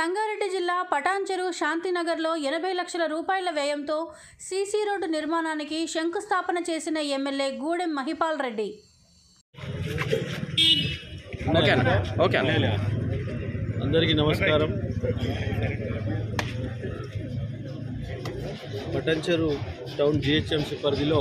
సంగారెడ్డి జిల్లా పటాన్చెరు శాంతినగర్లో ఎనభై లక్షల రూపాయల వ్యయంతో సీసీ రోడ్డు నిర్మాణానికి శంకుస్థాపన చేసిన ఎమ్మెల్యే గూడెం మహిపాల్ రెడ్డి ఓకే అన్న ఓకే అన్న అందరికీ నమస్కారం పటంచెరు టౌన్ జిహెచ్ఎంసీ పరిధిలో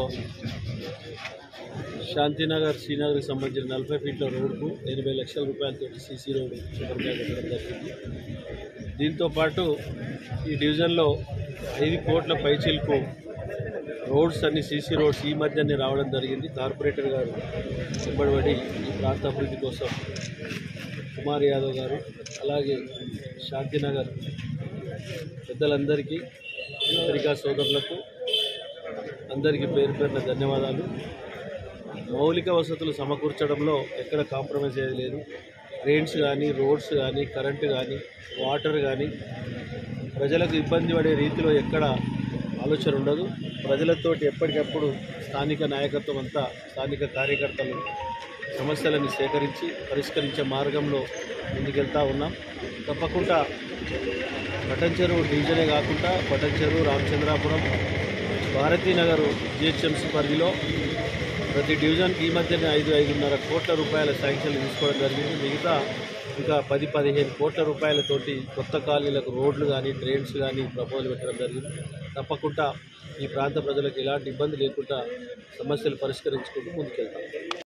శాంతినగర్ శ్రీనగర్కి సంబంధించిన నలభై ఫీట్ల రోడ్కు ఎనభై లక్షల రూపాయలతో సీసీ రోడ్డు శుభ్రంగా పెట్టడం జరిగింది దీంతో పాటు ఈ డివిజన్లో ఐదు కోట్ల పైచీలకు రోడ్స్ అన్ని సీసీ రోడ్స్ ఈ మధ్యనే రావడం జరిగింది కార్పొరేటర్ గారు వెంబడబడి ఈ ప్రాంత అభివృద్ధి కోసం కుమార్ యాదవ్ గారు అలాగే శాంతినగర్ పెద్దలందరికీ పత్రికా సోదరులకు అందరికీ పేరు పేరున ధన్యవాదాలు మౌలిక వసతులు సమకూర్చడంలో ఎక్కడ కాంప్రమైజ్ అయ్యేది లేదు ట్రైన్స్ కానీ రోడ్స్ కానీ కరెంటు కానీ వాటర్ కానీ ప్రజలకు ఇబ్బంది పడే రీతిలో ఎక్కడ ఆలోచన ఉండదు ప్రజలతోటి ఎప్పటికప్పుడు స్థానిక నాయకత్వం అంతా స్థానిక కార్యకర్తలు సమస్యలను సేకరించి పరిష్కరించే మార్గంలో ముందుకెళ్తా ఉన్నాం తప్పకుండా పటంచెరు డివిజనే కాకుండా పటంచెరు రామచంద్రాపురం భారతీనగర్ జిహెచ్ఎంసీ పరిధిలో ప్రతి డివిజన్కి ఈ మధ్యనే ఐదు ఐదున్నర కోట్ల రూపాయల శాంక్షన్లు తీసుకోవడం జరిగింది మిగతా ఇంకా పది పదిహేను కోట్ల రూపాయలతోటి కొత్త కాలనీలకు రోడ్లు కానీ ట్రైన్స్ కానీ ప్రపోజల్ పెట్టడం జరిగింది తప్పకుండా ఈ ప్రాంత ప్రజలకు ఎలాంటి ఇబ్బంది లేకుండా సమస్యలు పరిష్కరించుకుంటూ ముందుకెళ్తాం